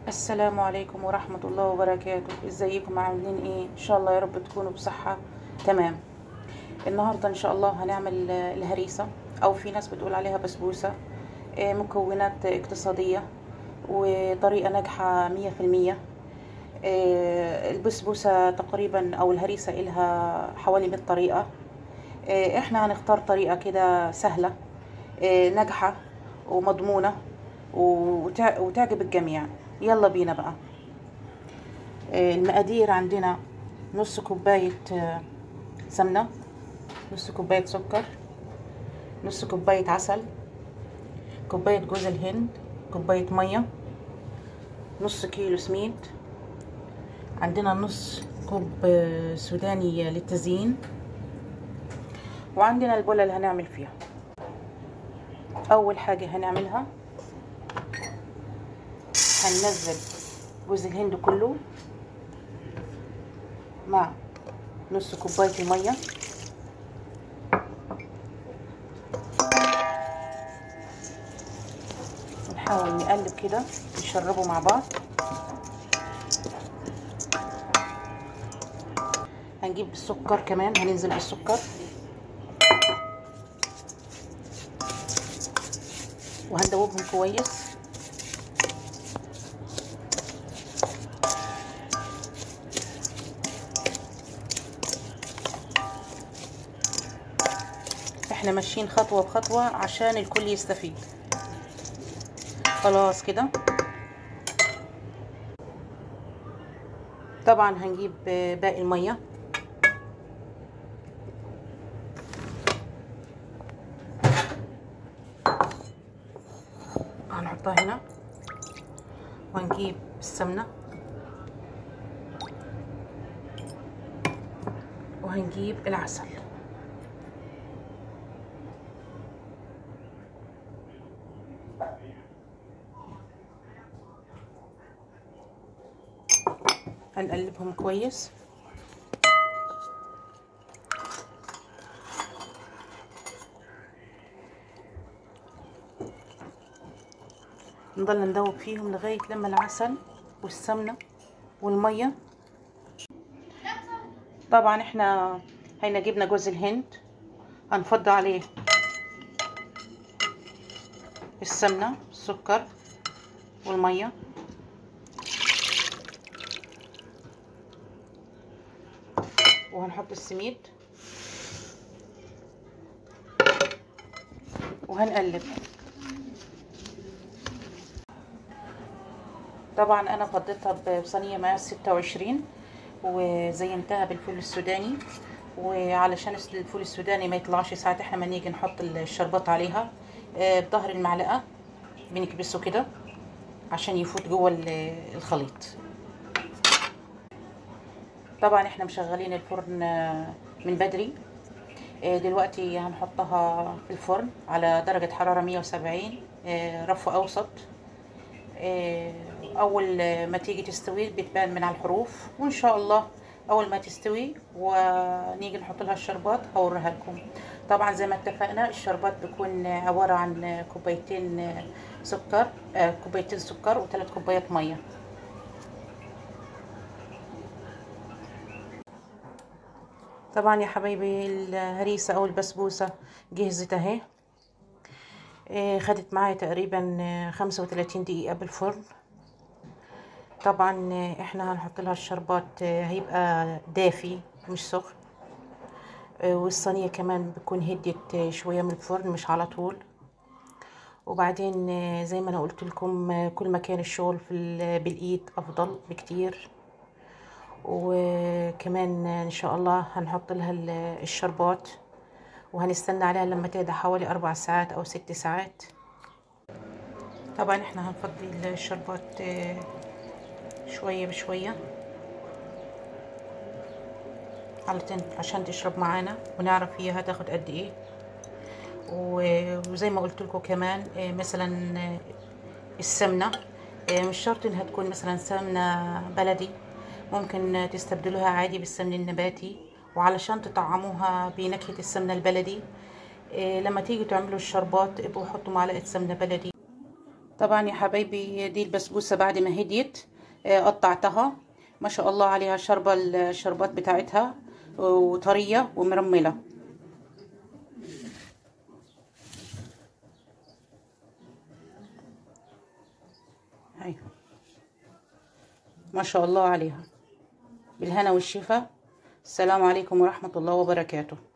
السلام عليكم ورحمة الله وبركاته ازيكم عاملين ايه ان شاء الله يا رب تكونوا بصحة تمام النهاردة ان شاء الله هنعمل آه، الهريسة او في ناس بتقول عليها بسبوسة آه، مكونات اقتصادية وطريقة ناجحة مية في المية آه، البسبوسة تقريبا او الهريسة إلها حوالي 100 طريقة آه، احنا هنختار طريقة كده سهلة آه، ناجحة ومضمونة وتع- وتعجب الجميع يلا بينا بقى آه، المقادير عندنا نص كوباية آه، سمنة نص كوباية سكر نص كوباية عسل كوباية جوز الهند كوباية مية نص كيلو سميد عندنا نص كوب آه، سوداني للتزيين وعندنا البولة اللي هنعمل فيها أول حاجة هنعملها هننزل جوز الهند كله مع نص كوباية المية نحاول نقلب كده نشربه مع بعض هنجيب السكر كمان هننزل بالسكر وهندوبهم كويس احنا ماشيين خطوة بخطوة عشان الكل يستفيد خلاص كده طبعا هنجيب باقي المية هنحطها هنا وهنجيب السمنة وهنجيب العسل هنقلبهم كويس نضل ندوب فيهم لغاية لما العسل والسمنة والمية طبعا احنا هينا جبنا جوز الهند هنفض عليه السمنة السكر والمية وهنحط السميد وهنقلب طبعا انا فضيتها بصينيه مقاس ستة وعشرين وزينتها بالفول السوداني وعلشان الفول السوداني ما يطلعش ساعات احنا ما نيجي نحط الشربات عليها آه، بظهر المعلقه بنكبسه كده عشان يفوت جوه الخليط طبعا احنا مشغلين الفرن آه، من بدري آه، دلوقتي هنحطها في الفرن على درجة حرارة 170 آه، رف أوسط آه، أول ما تيجي تستوي بتبان من على الحروف وإن شاء الله أول ما تستوي ونيجي نحط لها الشربات هوريها لكم طبعا زي ما اتفقنا الشربات بيكون عبارة عن كوبايتين سكر آه، كوبايتين سكر وثلاث كوبايات مية طبعا يا حبايبي الهريسة او البسبوسة جهزت اهي إيه، خدت معايا تقريبا آه، خمسة وتلاتين دقيقة بالفرن طبعا آه، احنا هنحط لها الشربات آه، هيبقى دافي مش سخن آه، والصينية كمان بتكون هديت آه، شوية من الفرن مش على طول وبعدين آه، زي ما انا قلت لكم آه، كل ما كان الشغل في ال- بالايد افضل بكتير وكمان ان شاء الله هنحط لها ال- الشربات وهنستنى عليها لما تهدى حوالي اربع ساعات او ست ساعات طبعا احنا هنفضي الشربات آه، شوية بشوية علشان عشان تشرب معانا ونعرف هي هتاخد قد ايه و- وزي ما قلت لكم كمان آه، مثلا آه، السمنة آه، مش شرط انها تكون مثلا سمنة بلدي ممكن تستبدلوها عادي بالسمن النباتي وعلشان تطعموها بنكهة السمنة البلدي إيه، لما تيجوا تعملوا الشربات ابقوا حطوا معلقة سمنة بلدي طبعا يا حبايبي دي البسبوسة بعد ما هديت آه، قطعتها ما شاء الله عليها شربة الشربات بتاعتها وطرية ومرملة هاي ما شاء الله عليها بالهنا والشفا السلام عليكم ورحمة الله وبركاته